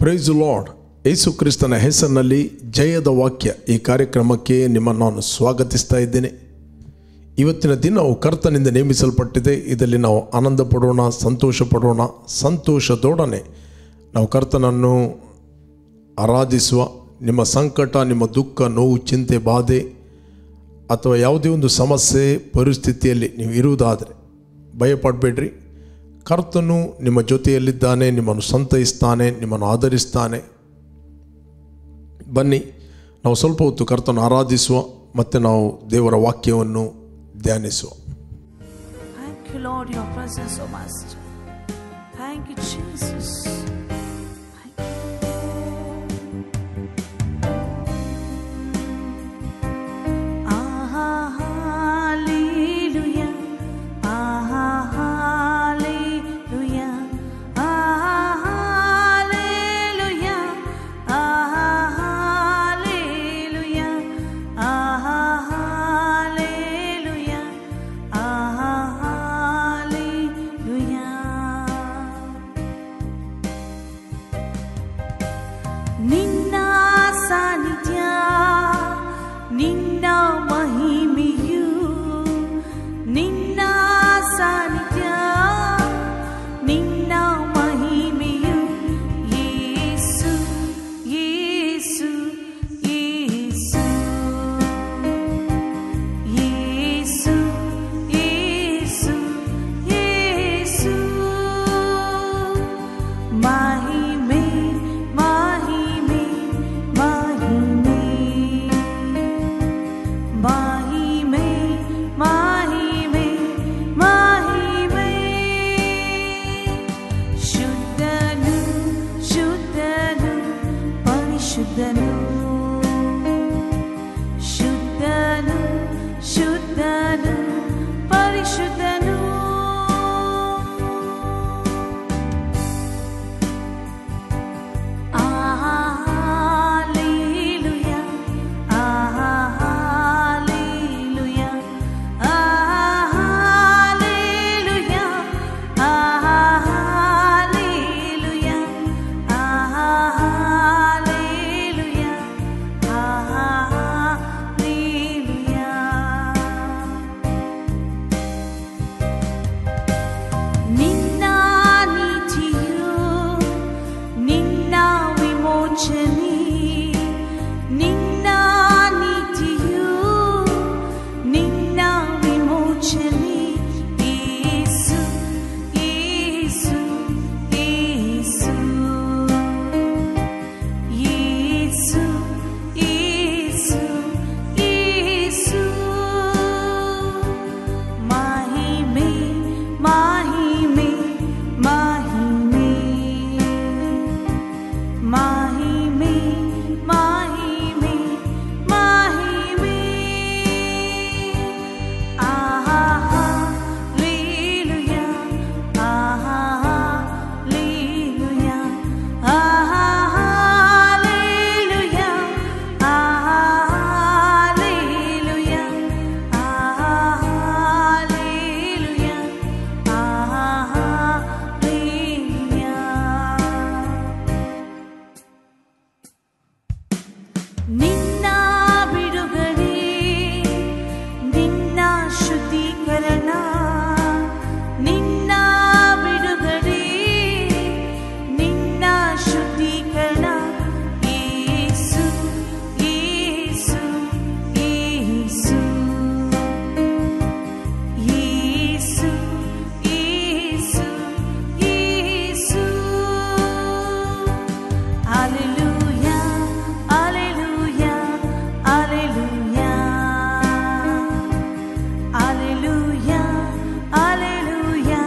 Price lord ಯೇಸು ಕ್ರಿಸ್ತನ ಹೆಸರಿನಲ್ಲಿ ಜಯದ ವಾಕ್ಯ ಈ ಕಾರ್ಯಕ್ರಮಕ್ಕೆ ನಿಮ್ಮನ್ನು ನಾನು ಸ್ವಾಗತಿಸ್ತಾ ಇದ್ದೇನೆ ಇವತ್ತಿನ ದಿನವು ಕರ್ತನಿಂದ ನೇಮಿಸಲ್ಪಟ್ಟಿದೆ ಇದರಲ್ಲಿ ನಾವು ಆನಂದ ಪಡೋಣ ಸಂತೋಷ ಪಡೋಣ ಸಂತೋಷದೊಡನೆ ನಾವು ಕರ್ತನನ್ನು ಆರಾಧಿಸುವ ನಿಮ್ಮ ಸಂಕಟ ನಿಮ್ಮ ದುಃಖ ನೋವು ಚಿಂತೆ ಬಾಧೆ ಅಥವಾ ಯಾವುದೇ ಒಂದು ಸಮಸ್ಯೆ ಪರಿಸ್ಥಿತಿಯಲ್ಲಿ ನೀವು ಇರುವುದಾದರೆ ಭಯಪಡಬೇಡ್ರಿ ಕರ್ತನು ನಿಮ್ಮ ಜೊತೆಯಲ್ಲಿದ್ದಾನೆ ನಿಮ್ಮನ್ನು ಸಂತೈಸ್ತಾನೆ ನಿಮ್ಮನ್ನು ಆಧರಿಸ್ತಾನೆ ಬನ್ನಿ ನಾವು ಸ್ವಲ್ಪ ಹೊತ್ತು ಕರ್ತನ ಆರಾಧಿಸುವ ಮತ್ತು ನಾವು ದೇವರ ವಾಕ್ಯವನ್ನು ಧ್ಯಾನಿಸುವ Thank you, Lord, your presence so much. Thank you, Jesus. Thank you. Ah, hallelujah. Ah, hallelujah. Ah, hallelujah. Ah, hallelujah. Ah, hallelujah. Ah, hallelujah. ನಿನ್ನ ಸಾನ್ನಿಧ್ಯ ನಿನ್ನ ಮಹಿಮೆಯು ನಿನ್ನ ಸಾನ್ನಿಧ್ಯ ನಿನ್ನ ಮಹಿಮೆಯು ಯೇಸು ಯೇಸು ಯೇಸು ಯೇಸು ಯೇಸು ಯೇಸು ಮಹಿಮೆ ಮಹಿಮೆ ಮಹಿಮೆ ಮಹಿಮೆ ಮಹಿಮೆ ಮಹಿಮೆ ಶುದ್ಧನು ಶುದ್ಧನು ಪರಿಶುದ್ಧನು ಶುದ್ಧನು ಶುದ್ಧನು ಪರಿಶುದ್ಧನು Hallelujah. Hallelujah. Hallelujah. Hallelujah. Hallelujah. Hallelujah. ನಿನ್ನ ನೀತಿಯು ನಿನ್ನ ವಿಮೋಚನೆ ನಿನ್ನ ನೀತಿಯು ನಿನ್ನ ವಿಮೋಚನೆ ಯೇಸು ಯೇಸು ಯೇಸು ಯೇಸು ಯೇಸು ಯೇಸು ಮಹಿಮೆ ಮಹಿಮೆ ಮಹಿಮೆ ಮಹಿಮೆ ಮಹಿಮೆ ಮಹಿಮೆ ಆಹಾ ಲೇಲುಯ ಆಹಾ ಲೇಲುಯ ಆಹಾ ಲೇಲುಯ ಆಹಾ ಲೇಲುಯ ಆಹಾ ಲೇಲುಯ ಆಹಾ ಲೇಲುಯ ನಿನ್ನ ಬಿಡುಗಡೆ ನಿನ್ನ ಶುದ್ಧೀಕರಣ ನಿನ್ನ ಬಿಡುಗಡೆ ನಿನ್ನ ಶುದ್ಧೀಕರಣ Yesu Yesu Yesu Yesu Yesu Yesu Hallelujah, hallelujah, hallelujah. Hallelujah, hallelujah,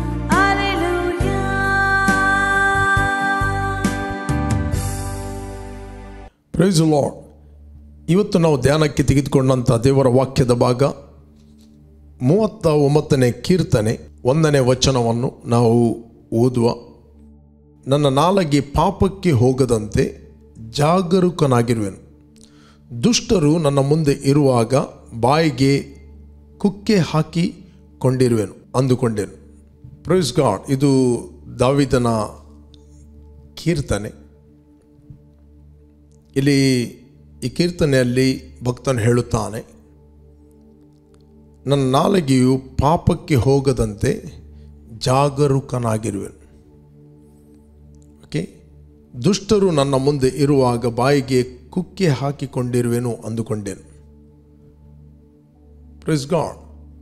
hallelujah. Praise Lord ಇವತ್ತು ನಾವು ಧ್ಯಾನಕ್ಕೆ ತೆಗೆದುಕೊಂಡಂಥ ದೇವರ ವಾಕ್ಯದ ಭಾಗ ಮೂವತ್ತ ಒಂಬತ್ತನೇ ಕೀರ್ತನೆ ಒಂದನೇ ವಚನವನ್ನು ನಾವು ಓದುವ ನನ್ನ ನಾಲಗೆ ಪಾಪಕ್ಕೆ ಹೋಗದಂತೆ ಜಾಗರೂಕನಾಗಿರುವೆನು ದುಷ್ಟರು ನನ್ನ ಮುಂದೆ ಇರುವಾಗ ಬಾಯಿಗೆ ಕುಕ್ಕೆ ಹಾಕಿ ಕೊಂಡಿರುವೆನು ಅಂದುಕೊಂಡೆನು ಪ್ರೈಸ್ ಗಾಡ್ ಇದು ದಾವಿದನ ಕೀರ್ತನೆ ಇಲ್ಲಿ ಈ ಕೀರ್ತನೆಯಲ್ಲಿ ಭಕ್ತನು ಹೇಳುತ್ತಾನೆ ನನ್ನ ನಾಲಿಗೆಯು ಪಾಪಕ್ಕೆ ಹೋಗದಂತೆ ಜಾಗರೂಕನಾಗಿರುವೆನು ಓಕೆ ದುಷ್ಟರು ನನ್ನ ಮುಂದೆ ಇರುವಾಗ ಬಾಯಿಗೆ ಕುಕ್ಕೆ ಹಾಕಿಕೊಂಡಿರುವೆನು ಅಂದುಕೊಂಡೇನು ಪ್ರೆಸ್ ಗಾಡ್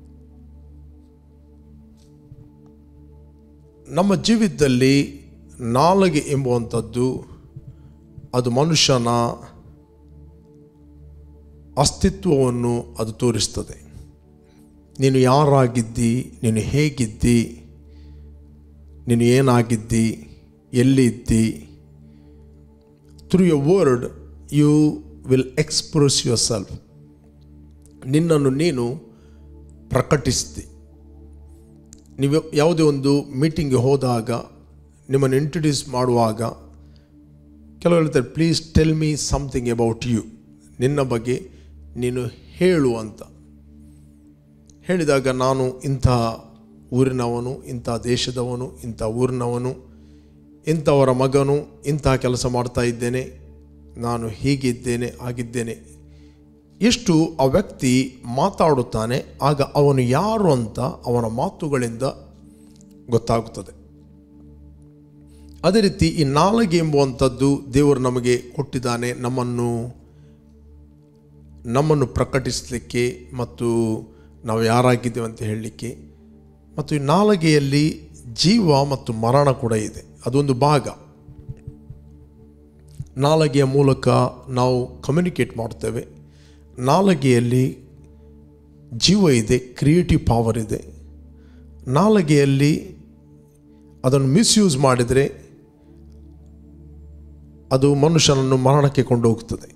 ನಮ್ಮ ಜೀವಿತದಲ್ಲಿ ನಾಲಿಗೆ ಎಂಬುವಂಥದ್ದು ಅದು ಮನುಷ್ಯನ ಅಸ್ತಿತ್ವವನ್ನು ಅದು ತೋರಿಸ್ತದೆ ನೀನು ಯಾರಾಗಿದ್ದಿ ನೀನು ಹೇಗಿದ್ದಿ ನೀನು ಏನಾಗಿದ್ದಿ ಎಲ್ಲಿದ್ದಿ through you word you will express yourself ನಿನ್ನನ್ನು ನೀನು ಪ್ರಕಟಿಸ್ತಿ ನೀವು ಯಾವುದೇ ಒಂದು ಮೀಟಿಂಗ್ಗೆ ಹೋದಾಗ ನಿಮ್ಮನ್ನು ಇಂಟ್ರಡ್ಯೂಸ್ ಮಾಡುವಾಗ ಕೆಲವು ಹೇಳ್ತಾರೆ please tell me something about you ನಿನ್ನ ಬಗ್ಗೆ ನೀನು ಹೇಳು ಅಂತ ಹೇಳಿದಾಗ ನಾನು ಇಂಥ ಊರಿನವನು ಇಂಥ ದೇಶದವನು ಇಂಥ ಊರಿನವನು ಇಂಥವರ ಮಗನು ಇಂಥ ಕೆಲಸ ಮಾಡ್ತಾ ಇದ್ದೇನೆ ನಾನು ಹೀಗಿದ್ದೇನೆ ಆಗಿದ್ದೇನೆ ಎಷ್ಟು ಆ ವ್ಯಕ್ತಿ ಮಾತಾಡುತ್ತಾನೆ ಆಗ ಅವನು ಯಾರು ಅಂತ ಅವನ ಮಾತುಗಳಿಂದ ಗೊತ್ತಾಗುತ್ತದೆ ಅದೇ ರೀತಿ ಈ ನಾಲಿಗೆ ಎಂಬುವಂಥದ್ದು ದೇವರು ನಮಗೆ ಕೊಟ್ಟಿದ್ದಾನೆ ನಮ್ಮನ್ನು ನಮ್ಮನ್ನು ಪ್ರಕಟಿಸಲಿಕ್ಕೆ ಮತ್ತು ನಾವು ಯಾರಾಗಿದ್ದೇವೆ ಅಂತ ಹೇಳಲಿಕ್ಕೆ ಮತ್ತು ಈ ನಾಲಿಗೆಯಲ್ಲಿ ಜೀವ ಮತ್ತು ಮರಣ ಕೂಡ ಇದೆ ಅದೊಂದು ಭಾಗ ನಾಲಿಗೆಯ ಮೂಲಕ ನಾವು ಕಮ್ಯುನಿಕೇಟ್ ಮಾಡ್ತೇವೆ ನಾಲಿಗೆಯಲ್ಲಿ ಜೀವ ಇದೆ ಕ್ರಿಯೇಟಿವ್ ಪವರ್ ಇದೆ ನಾಲಿಗೆಯಲ್ಲಿ ಅದನ್ನು ಮಿಸ್ಯೂಸ್ ಮಾಡಿದರೆ ಅದು ಮನುಷ್ಯನನ್ನು ಮರಣಕ್ಕೆ ಕೊಂಡು ಹೋಗ್ತದೆ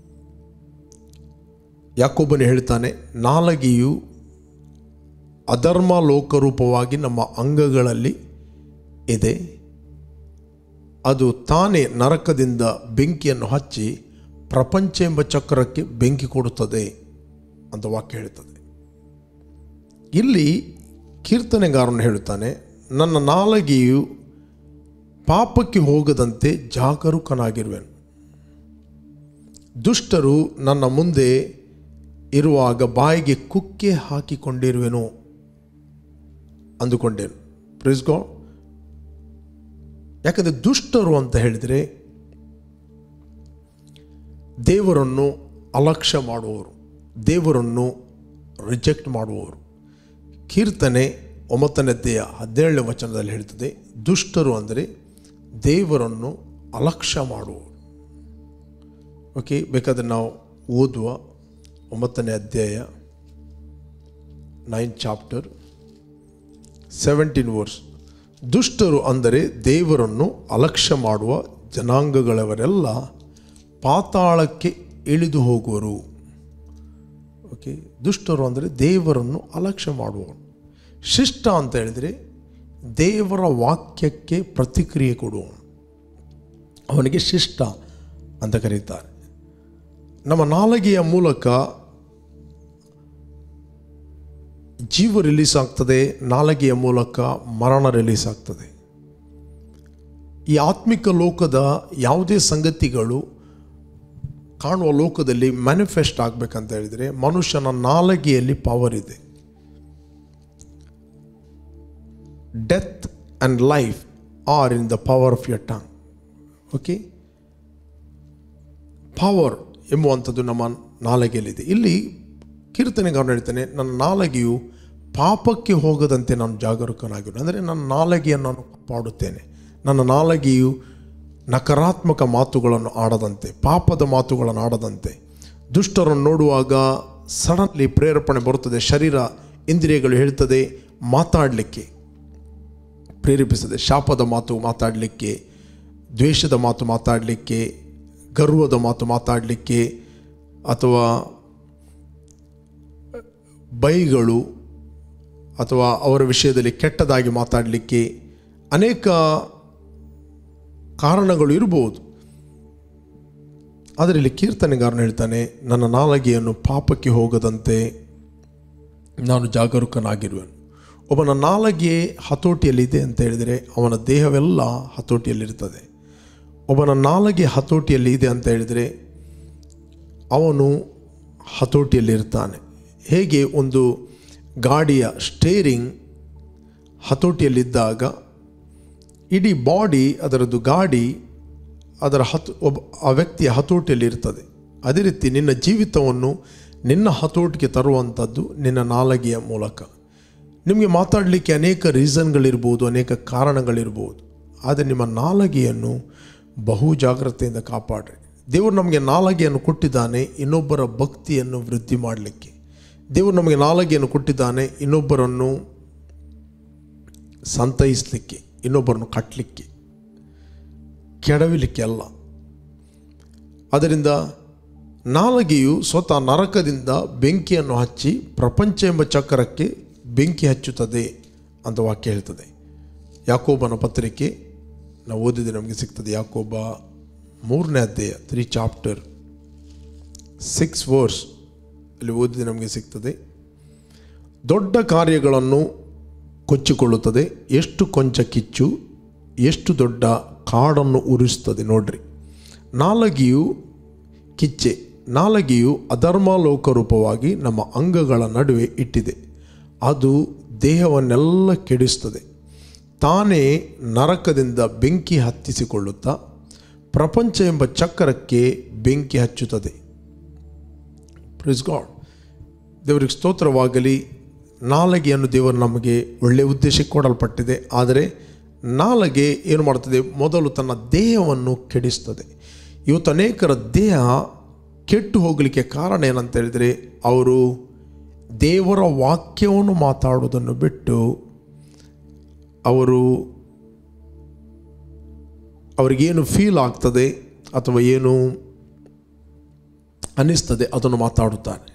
ಯಾಕೊಬ್ಬನು ಹೇಳ್ತಾನೆ ನಾಲಗೆಯು ಅಧರ್ಮ ಲೋಕರೂಪವಾಗಿ ನಮ್ಮ ಅಂಗಗಳಲ್ಲಿ ಇದೆ ಅದು ತಾನೇ ನರಕದಿಂದ ಬೆಂಕಿಯನ್ನು ಹಚ್ಚಿ ಪ್ರಪಂಚ ಎಂಬ ಚಕ್ರಕ್ಕೆ ಬೆಂಕಿ ಕೊಡುತ್ತದೆ ಅಂತ ವಾಕ್ಯ ಹೇಳ್ತದೆ ಇಲ್ಲಿ ಕೀರ್ತನೆಗಾರನು ಹೇಳುತ್ತಾನೆ ನನ್ನ ನಾಲಗೆಯು ಪಾಪಕ್ಕೆ ಹೋಗದಂತೆ ಜಾಗರೂಕನಾಗಿರುವೆನು ದುಷ್ಟರು ನನ್ನ ಮುಂದೆ ಇರುವಾಗ ಬಾಯಿಗೆ ಕುಕ್ಕೆ ಹಾಕಿಕೊಂಡಿರುವೆನು ಅಂದುಕೊಂಡೇನು ಪ್ರಿಸ್ ಗಾಡ್ ಯಾಕಂದರೆ ದುಷ್ಟರು ಅಂತ ಹೇಳಿದರೆ ದೇವರನ್ನು ಅಲಕ್ಷ್ಯ ಮಾಡುವವರು ದೇವರನ್ನು ರಿಜೆಕ್ಟ್ ಮಾಡುವವರು ಕೀರ್ತನೆ ಒಂಬತ್ತನೇದೆಯ ಹದಿನೇಳನೇ ವಚನದಲ್ಲಿ ಹೇಳ್ತದೆ ದುಷ್ಟರು ಅಂದರೆ ದೇವರನ್ನು ಅಲಕ್ಷ್ಯ ಮಾಡುವವರು ಓಕೆ ಬೇಕಾದರೆ ನಾವು ಓದುವ ಒಂಬತ್ತನೇ ಅಧ್ಯಾಯ ನೈನ್ ಚಾಪ್ಟರ್ ಸೆವೆಂಟೀನ್ ವರ್ಸ್ ದುಷ್ಟರು ಅಂದರೆ ದೇವರನ್ನು ಅಲಕ್ಷ್ಯ ಮಾಡುವ ಜನಾಂಗಗಳವರೆಲ್ಲ ಪಾತಾಳಕ್ಕೆ ಇಳಿದು ಹೋಗುವರು ಓಕೆ ದುಷ್ಟರು ಅಂದರೆ ದೇವರನ್ನು ಅಲಕ್ಷ್ಯ ಮಾಡುವವರು ಶಿಷ್ಟ ಅಂತ ಹೇಳಿದರೆ ದೇವರ ವಾಕ್ಯಕ್ಕೆ ಪ್ರತಿಕ್ರಿಯೆ ಕೊಡುವವನು ಅವನಿಗೆ ಶಿಷ್ಟ ಅಂತ ಕರೀತಾರೆ ನಮ್ಮ ನಾಲಿಗೆಯ ಮೂಲಕ ಜೀವ ರಿಲೀಸ್ ಆಗ್ತದೆ ನಾಲಿಗೆಯ ಮೂಲಕ ಮರಣ ರಿಲೀಸ್ ಆಗ್ತದೆ ಈ ಆತ್ಮಿಕ ಲೋಕದ ಯಾವುದೇ ಸಂಗತಿಗಳು ಕಾಣುವ ಲೋಕದಲ್ಲಿ ಮ್ಯಾನಿಫೆಸ್ಟ್ ಆಗಬೇಕಂತ ಹೇಳಿದರೆ ಮನುಷ್ಯನ ನಾಲಿಗೆಯಲ್ಲಿ ಪವರ್ ಇದೆ death and life are in the power of your tongue okay power ಎಂಬುವಂಥದ್ದು ನಮ್ಮ ನಾಲಿಗೆಯಲ್ಲಿದೆ ಇಲ್ಲಿ ಕೀರ್ತನೆಗಾರನು ಹೇಳ್ತಾನೆ ನನ್ನ ನಾಲಿಗೆಯು ಪಾಪಕ್ಕೆ ಹೋಗದಂತೆ ನಾನು ಜಾಗರೂಕನಾಗಿರು ಅಂದರೆ ನನ್ನ ನಾಲಿಗೆಯನ್ನು ನಾನು ಕಾಪಾಡುತ್ತೇನೆ ನನ್ನ ನಾಲಿಗೆಯು ನಕಾರಾತ್ಮಕ ಮಾತುಗಳನ್ನು ಆಡದಂತೆ ಪಾಪದ ಮಾತುಗಳನ್ನು ಆಡದಂತೆ ದುಷ್ಟರನ್ನು ನೋಡುವಾಗ ಸಡನ್ಲಿ ಪ್ರೇರೇಪಣೆ ಬರುತ್ತದೆ ಶರೀರ ಇಂದ್ರಿಯಗಳು ಹೇಳ್ತದೆ ಮಾತಾಡಲಿಕ್ಕೆ ಪ್ರೇರೇಪಿಸದೆ ಶಾಪದ ಮಾತು ಮಾತಾಡಲಿಕ್ಕೆ ದ್ವೇಷದ ಮಾತು ಮಾತಾಡಲಿಕ್ಕೆ ಗರ್ವದ ಮಾತು ಮಾತಾಡಲಿಕ್ಕೆ ಅಥವಾ ಬೈಗಳು ಅಥವಾ ಅವರ ವಿಷಯದಲ್ಲಿ ಕೆಟ್ಟದಾಗಿ ಮಾತಾಡಲಿಕ್ಕೆ ಅನೇಕ ಕಾರಣಗಳು ಇರಬಹುದು ಆದರೆ ಇಲ್ಲಿ ಕೀರ್ತನೆಗಾರನು ಹೇಳ್ತಾನೆ ನನ್ನ ನಾಲಗೆಯನ್ನು ಪಾಪಕ್ಕೆ ಹೋಗದಂತೆ ನಾನು ಜಾಗರೂಕನಾಗಿರುವೆನು ಒಬ್ಬನ ನಾಲಗೆ ಹತೋಟಿಯಲ್ಲಿದೆ ಅಂತ ಹೇಳಿದರೆ ಅವನ ದೇಹವೆಲ್ಲ ಹತೋಟಿಯಲ್ಲಿರ್ತದೆ ಒಬ್ಬನ ನಾಲಗೆ ಹತೋಟಿಯಲ್ಲಿ ಇದೆ ಅಂತ ಹೇಳಿದರೆ ಅವನು ಹತೋಟಿಯಲ್ಲಿರ್ತಾನೆ ಹೇಗೆ ಒಂದು ಗಾಡಿಯ ಸ್ಟೇರಿಂಗ್ ಹತೋಟಿಯಲ್ಲಿದ್ದಾಗ ಇಡೀ ಬಾಡಿ ಅದರದ್ದು ಗಾಡಿ ಅದರ ಹತು ಒಬ್ಬ ಆ ವ್ಯಕ್ತಿಯ ಹತೋಟಿಯಲ್ಲಿ ಇರ್ತದೆ ಅದೇ ರೀತಿ ನಿನ್ನ ಜೀವಿತವನ್ನು ನಿನ್ನ ಹತೋಟಿಗೆ ತರುವಂಥದ್ದು ನಿನ್ನ ನಾಲಗೆಯ ಮೂಲಕ ನಿಮಗೆ ಮಾತಾಡಲಿಕ್ಕೆ ಅನೇಕ ರೀಸನ್ಗಳಿರ್ಬೋದು ಅನೇಕ ಕಾರಣಗಳಿರ್ಬೋದು ಆದರೆ ನಿಮ್ಮ ನಾಲಗೆಯನ್ನು ಬಹು ಜಾಗ್ರತೆಯಿಂದ ಕಾಪಾಡ್ರಿ ದೇವರು ನಮಗೆ ನಾಲಗೆಯನ್ನು ಕೊಟ್ಟಿದ್ದಾನೆ ಇನ್ನೊಬ್ಬರ ಭಕ್ತಿಯನ್ನು ವೃದ್ಧಿ ಮಾಡಲಿಕ್ಕೆ ದೇವರು ನಮಗೆ ನಾಲಗೆಯನ್ನು ಕೊಟ್ಟಿದ್ದಾನೆ ಇನ್ನೊಬ್ಬರನ್ನು ಸಂತೈಸಲಿಕ್ಕೆ ಇನ್ನೊಬ್ಬರನ್ನು ಕಟ್ಟಲಿಕ್ಕೆ ಕೆಡವಿಲಿಕ್ಕೆ ಅಲ್ಲ ಅದರಿಂದ ನಾಲಗೆಯು ಸ್ವತಃ ನರಕದಿಂದ ಬೆಂಕಿಯನ್ನು ಹಚ್ಚಿ ಪ್ರಪಂಚ ಎಂಬ ಚಕ್ರಕ್ಕೆ ಬೆಂಕಿ ಹಚ್ಚುತ್ತದೆ ಅಂತ ವಾಕ್ಯ ಹೇಳ್ತದೆ ಯಾಕೋಬನ ಪತ್ರಿಕೆ ನಾವು ಓದಿದ್ರೆ ನಮಗೆ ಸಿಗ್ತದೆ ಯಾಕೋಬ ಮೂರನೇ ಅಧ್ಯಾಯ ತ್ರೀ ಚಾಪ್ಟರ್ ಸಿಕ್ಸ್ ವರ್ಸ್ ಅಲ್ಲಿ ಓದಿದ್ರೆ ನಮಗೆ ಸಿಗ್ತದೆ ದೊಡ್ಡ ಕಾರ್ಯಗಳನ್ನು ಕೊಚ್ಚಿಕೊಳ್ಳುತ್ತದೆ ಎಷ್ಟು ಕೊಂಚ ಕಿಚ್ಚು ಎಷ್ಟು ದೊಡ್ಡ ಕಾಡನ್ನು ಉರಿಸ್ತದೆ ನೋಡ್ರಿ ನಾಲಗಿಯು ಕಿಚ್ಚೆ ನಾಲಗಿಯು ಅಧರ್ಮಾಲೋಕ ರೂಪವಾಗಿ ನಮ್ಮ ಅಂಗಗಳ ನಡುವೆ ಇಟ್ಟಿದೆ ಅದು ದೇಹವನ್ನೆಲ್ಲ ಕೆಡಿಸ್ತದೆ ತಾನೇ ನರಕದಿಂದ ಬೆಂಕಿ ಹತ್ತಿಸಿಕೊಳ್ಳುತ್ತಾ ಪ್ರಪಂಚ ಎಂಬ ಚಕ್ರಕ್ಕೆ ಬೆಂಕಿ ಹಚ್ಚುತ್ತದೆ ಪ್ರಿಸ್ ಗಾಡ್ ದೇವರಿಗೆ ಸ್ತೋತ್ರವಾಗಲಿ ನಾಲಗೆಯನ್ನು ದೇವರು ನಮಗೆ ಒಳ್ಳೆಯ ಉದ್ದೇಶಕ್ಕೆ ಕೊಡಲ್ಪಟ್ಟಿದೆ ಆದರೆ ನಾಲಗೆ ಏನು ಮಾಡ್ತದೆ ಮೊದಲು ತನ್ನ ದೇಹವನ್ನು ಕೆಡಿಸ್ತದೆ ಇವತ್ತು ಅನೇಕರ ದೇಹ ಕೆಟ್ಟು ಹೋಗಲಿಕ್ಕೆ ಕಾರಣ ಏನಂತ ಹೇಳಿದರೆ ಅವರು ದೇವರ ವಾಕ್ಯವನ್ನು ಮಾತಾಡೋದನ್ನು ಬಿಟ್ಟು ಅವರು ಅವರಿಗೇನು ಫೀಲ್ ಆಗ್ತದೆ ಅಥವಾ ಏನು ಅನ್ನಿಸ್ತದೆ ಅದನ್ನು ಮಾತಾಡುತ್ತಾರೆ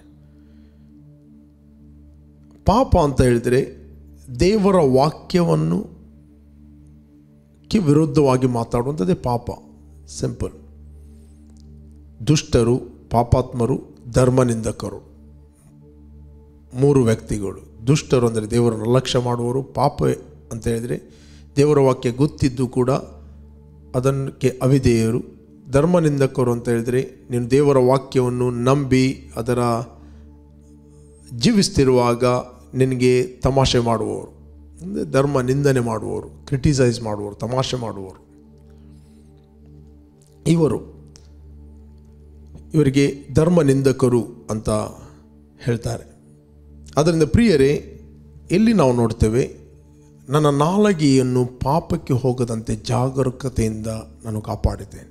ಪಾಪ ಅಂತ ಹೇಳಿದರೆ ದೇವರ ವಾಕ್ಯವನ್ನು ಕ್ಕೆ ವಿರುದ್ಧವಾಗಿ ಮಾತಾಡುವಂಥದ್ದೇ ಪಾಪ ಸಿಂಪಲ್ ದುಷ್ಟರು ಪಾಪಾತ್ಮರು ಧರ್ಮನಿಂದಕರು ಮೂರು ವ್ಯಕ್ತಿಗಳು ದುಷ್ಟರು ಅಂದರೆ ದೇವರನ್ನು ಅಲಕ್ಷ್ಯ ಮಾಡುವವರು ಪಾಪ ಅಂತ ಹೇಳಿದರೆ ದೇವರ ವಾಕ್ಯ ಗೊತ್ತಿದ್ದು ಕೂಡ ಅದಕ್ಕೆ ಅವಿಧೇಯರು ಧರ್ಮನಿಂದಕರು ಅಂತ ಹೇಳಿದರೆ ನೀನು ದೇವರ ವಾಕ್ಯವನ್ನು ನಂಬಿ ಅದರ ಜೀವಿಸ್ತಿರುವಾಗ ನಿನಗೆ ತಮಾಷೆ ಮಾಡುವವರು ಅಂದರೆ ಧರ್ಮ ನಿಂದನೆ ಮಾಡುವವರು ಕ್ರಿಟಿಸೈಸ್ ಮಾಡುವವರು ತಮಾಷೆ ಮಾಡುವವರು ಇವರು ಇವರಿಗೆ ಧರ್ಮ ನಿಂದಕರು ಅಂತ ಹೇಳ್ತಾರೆ ಅದರಿಂದ ಪ್ರಿಯರೇ ಎಲ್ಲಿ ನಾವು ನೋಡ್ತೇವೆ ನನ್ನ ನಾಲಗೆಯನ್ನು ಪಾಪಕ್ಕೆ ಹೋಗದಂತೆ ಜಾಗರೂಕತೆಯಿಂದ ನಾನು ಕಾಪಾಡಿದ್ದೇನೆ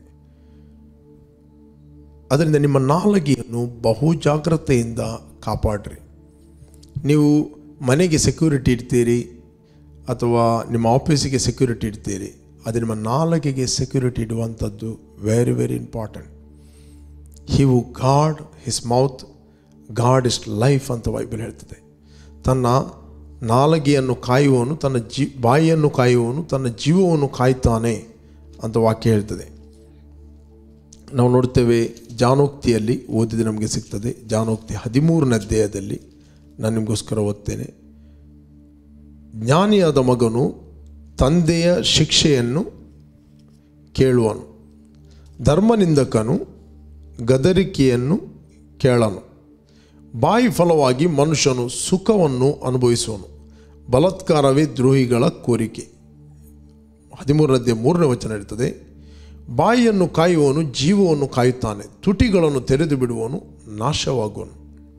ಅದರಿಂದ ನಿಮ್ಮ ನಾಲಗೆಯನ್ನು ಬಹು ಜಾಗ್ರತೆಯಿಂದ ಕಾಪಾಡ್ರಿ ನೀವು ಮನೆಗೆ ಸೆಕ್ಯೂರಿಟಿ ಇಡ್ತೀರಿ ಅಥವಾ ನಿಮ್ಮ ಆಫೀಸಿಗೆ ಸೆಕ್ಯೂರಿಟಿ ಇಡ್ತೀರಿ ಅದು ನಿಮ್ಮ ನಾಲಗೆಗೆ ಸೆಕ್ಯೂರಿಟಿ ಇಡುವಂಥದ್ದು very very important he who guard his mouth guard is life ಅಂತ ಬೈಬಲ್ ಹೇಳ್ತದೆ ತನ್ನ ನಾಲಗೆಯನ್ನು ಕಾಯುವವನು ತನ್ನ ಜೀ ಬಾಯಿಯನ್ನು ಕಾಯುವವನು ತನ್ನ ಜೀವವನ್ನು ಕಾಯ್ತಾನೆ ಅಂತ ವಾಕ್ಯ ಹೇಳ್ತದೆ ನಾವು ನೋಡ್ತೇವೆ ಜಾನೋಕ್ತಿಯಲ್ಲಿ ಓದಿದ ನಮಗೆ ಸಿಗ್ತದೆ ಜಾನೋಕ್ತಿ ಹದಿಮೂರನೇ ಅಧ್ಯಾಯದಲ್ಲಿ ನಾನು ನಿಮಗೋಸ್ಕರ ಓದ್ತೇನೆ ಜ್ಞಾನಿಯಾದ ಮಗನು ತಂದೆಯ ಶಿಕ್ಷೆಯನ್ನು ಕೇಳುವನು ಧರ್ಮನಿಂದಕನು ಗದರಿಕೆಯನ್ನು ಕೇಳನು ಬಾಯಿ ಫಲವಾಗಿ ಮನುಷ್ಯನು ಸುಖವನ್ನು ಅನುಭವಿಸುವನು ಬಲಾತ್ಕಾರವೇ ದ್ರೋಹಿಗಳ ಕೋರಿಕೆ ಹದಿಮೂರನೇ ಮೂರನೇ ವಚನ ಇರ್ತದೆ ಬಾಯಿಯನ್ನು ಕಾಯುವವನು ಜೀವವನ್ನು ಕಾಯುತ್ತಾನೆ ತುಟಿಗಳನ್ನು ತೆರೆದು ಬಿಡುವವನು ನಾಶವಾಗುವನು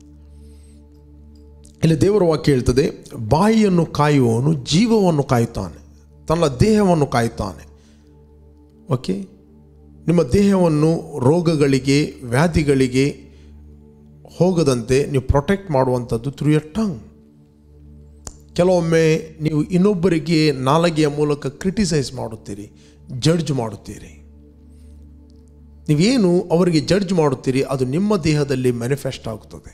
ಇಲ್ಲಿ ದೇವರ ವಾಕ್ಯ ಹೇಳ್ತದೆ ಬಾಯಿಯನ್ನು ಕಾಯುವವನು ಜೀವವನ್ನು ಕಾಯುತ್ತಾನೆ ತನ್ನ ದೇಹವನ್ನು ಕಾಯುತ್ತಾನೆ ಓಕೆ ನಿಮ್ಮ ದೇಹವನ್ನು ರೋಗಗಳಿಗೆ ವ್ಯಾಧಿಗಳಿಗೆ ಹೋಗದಂತೆ ನೀವು ಪ್ರೊಟೆಕ್ಟ್ ಮಾಡುವಂಥದ್ದು ಥ್ರೂ ಯರ್ ಟಂಗ್ ಕೆಲವೊಮ್ಮೆ ನೀವು ಇನ್ನೊಬ್ಬರಿಗೆ ನಾಲಗೆಯ ಮೂಲಕ ಕ್ರಿಟಿಸೈಸ್ ಮಾಡುತ್ತೀರಿ ಜಡ್ಜ್ ಮಾಡುತ್ತೀರಿ ನೀವೇನು ಅವರಿಗೆ ಜಡ್ಜ್ ಮಾಡುತ್ತೀರಿ ಅದು ನಿಮ್ಮ ದೇಹದಲ್ಲಿ ಮ್ಯಾನಿಫೆಸ್ಟ್ ಆಗುತ್ತದೆ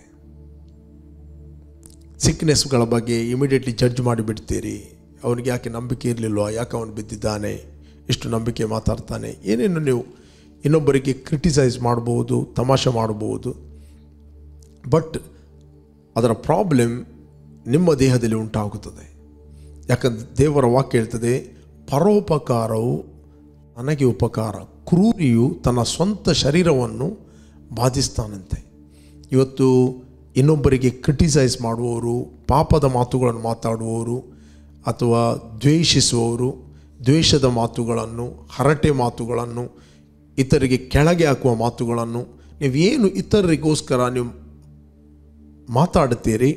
ಸಿಕ್ನೆಸ್ಗಳ ಬಗ್ಗೆ ಇಮಿಡಿಯೇಟ್ಲಿ ಜಡ್ಜ್ ಮಾಡಿಬಿಡ್ತೀರಿ ಅವನಿಗೆ ಯಾಕೆ ನಂಬಿಕೆ ಇರಲಿಲ್ವ ಯಾಕೆ ಅವನು ಬಿದ್ದಿದ್ದಾನೆ ಇಷ್ಟು ನಂಬಿಕೆ ಮಾತಾಡ್ತಾನೆ ಏನೇನು ನೀವು ಇನ್ನೊಬ್ಬರಿಗೆ ಕ್ರಿಟಿಸೈಸ್ ಮಾಡ್ಬೋದು ತಮಾಷೆ ಮಾಡ್ಬೋದು ಬಟ್ ಅದರ ಪ್ರಾಬ್ಲಮ್ ನಿಮ್ಮ ದೇಹದಲ್ಲಿ ಉಂಟಾಗುತ್ತದೆ ಯಾಕಂದ್ರೆ ದೇವರ ವಾಕ್ಯ ಹೇಳ್ತದೆ ಪರೋಪಕಾರವು ನನಗೆ ಉಪಕಾರ ಕ್ರೂರಿಯು ತನ್ನ ಸ್ವಂತ ಶರೀರವನ್ನು ಬಾಧಿಸ್ತಾನಂತೆ ಇವತ್ತು ಇನ್ನೊಬ್ಬರಿಗೆ ಕ್ರಿಟಿಸೈಸ್ ಮಾಡುವವರು ಪಾಪದ ಮಾತುಗಳನ್ನು ಮಾತಾಡುವವರು ಅಥವಾ ದ್ವೇಷಿಸುವವರು ದ್ವೇಷದ ಮಾತುಗಳನ್ನು ಹರಟೆ ಮಾತುಗಳನ್ನು ಇತರಿಗೆ ಕೆಳಗೆ ಹಾಕುವ ಮಾತುಗಳನ್ನು ನೀವೇನು ಇತರರಿಗೋಸ್ಕರ ನೀವು ಮಾತಾಡುತ್ತೀರಿ